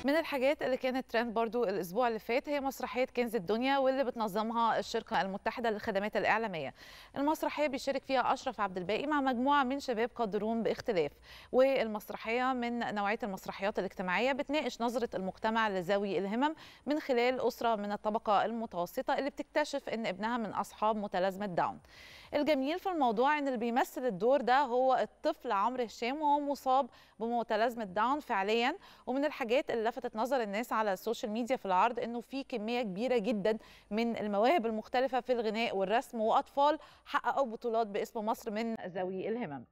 من الحاجات اللي كانت ترند برضو الاسبوع اللي فات هي مسرحيه كنز الدنيا واللي بتنظمها الشركه المتحده للخدمات الاعلاميه المسرحيه بيشارك فيها اشرف عبد الباقي مع مجموعه من شباب قادرون باختلاف والمسرحيه من نوعيه المسرحيات الاجتماعيه بتناقش نظره المجتمع لذوي الهمم من خلال اسره من الطبقه المتوسطه اللي بتكتشف ان ابنها من اصحاب متلازمه داون الجميل في الموضوع ان اللي بيمثل الدور ده هو الطفل عمرو هشام وهو مصاب بمتلازمه داون فعليا ومن الحاجات اللي لفتت نظر الناس على السوشيال ميديا في العرض انه في كميه كبيره جدا من المواهب المختلفه في الغناء والرسم واطفال حققوا بطولات باسم مصر من ذوي الهمم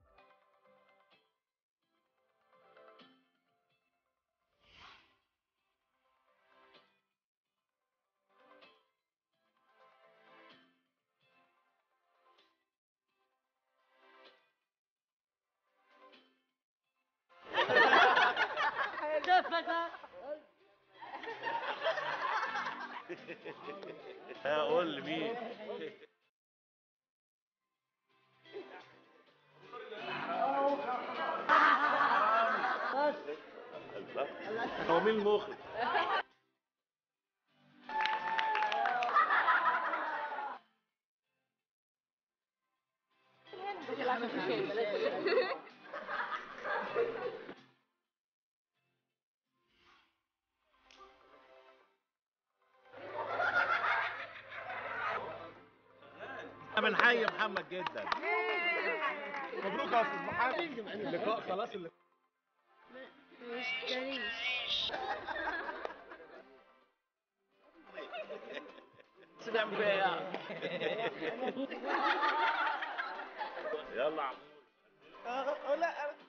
قول لي مين هو مين المخرج احنا بنحيي محمد جدا مبروك يا استاذ محمد اللقاء خلاص اللي نعمل فيها يلا عمور لا